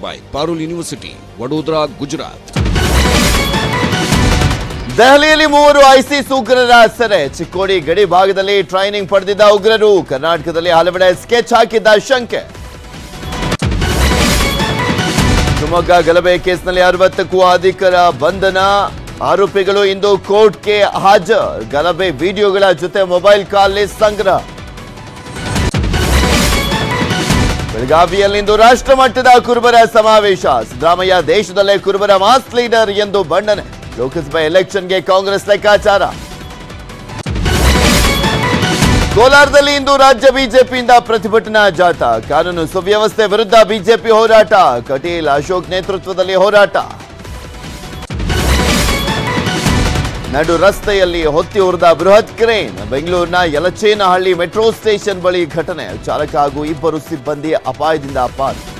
by Parul University, Vadodara, Gujarat. ದೆಹಲಿಯಲ್ಲಿ ಮೂವರು ISIS ಉಗ್ರರ ಸೆರೆ ಚಿಕ್ಕೋಡಿ ಗಡಿ ಭಾಗದಲ್ಲಿ ಟ್ರೈನಿಂಗ್ ಪಡೆದಿದ್ದ ಉಗ್ರರು ಕರ್ನಾಟಕದಲ್ಲಿ ಹಲವೆಡೆ ಸ್ಕೆಚ್ ಹಾಕಿದ್ದ ಶಂಕೆ ಶಿವಮೊಗ್ಗ ಗಲಭೆ ಕೇಸ್ನಲ್ಲಿ ಅರವತ್ತಕ್ಕೂ ಅಧಿಕರ ಬಂಧನ ಆರೋಪಿಗಳು ಇಂದು ಕೋರ್ಟ್ಗೆ ಹಾಜರ್ ಗಲಭೆ ವಿಡಿಯೋಗಳ ಜೊತೆ ಮೊಬೈಲ್ ಕಾಲ್ ಸಂಗ್ರಹ ಬೆಳಗಾವಿಯಲ್ಲಿಂದು ರಾಷ್ಟ್ರ ಮಟ್ಟದ ಕುರುಬರ ಸಮಾವೇಶ ಸಿದ್ದರಾಮಯ್ಯ ದೇಶದಲ್ಲೇ ಕುರುಬರ ಮಾಸ್ ಲೀಡರ್ ಎಂದು ಬಣ್ಣನೆ ಲೋಕಸಭಾ ಎಲೆಕ್ಷನ್ಗೆ ಕಾಂಗ್ರೆಸ್ ಲೆಕ್ಕಾಚಾರ ಕೋಲಾರದಲ್ಲಿ ಇಂದು ರಾಜ್ಯ ಬಿಜೆಪಿಯಿಂದ ಪ್ರತಿಭಟನಾ ಜಾಥಾ ಕಾನೂನು ಸುವ್ಯವಸ್ಥೆ ವಿರುದ್ಧ ಬಿಜೆಪಿ ಹೋರಾಟ ಕಟೀಲ್ ಅಶೋಕ್ ನೇತೃತ್ವದಲ್ಲಿ ಹೋರಾಟ ನಡು ರಸ್ತೆಯಲ್ಲಿ ಹೊತ್ತಿ ಉರಿದ ಬೃಹತ್ ಕ್ರೇನ್ ಬೆಂಗಳೂರಿನ ಯಲಚೇನಹಳ್ಳಿ ಮೆಟ್ರೋ ಸ್ಟೇಷನ್ ಬಳಿ ಘಟನೆ ಚಾಲಕ ಹಾಗೂ ಇಬ್ಬರು ಸಿಬ್ಬಂದಿ ಅಪಾಯದಿಂದ ಪಾರು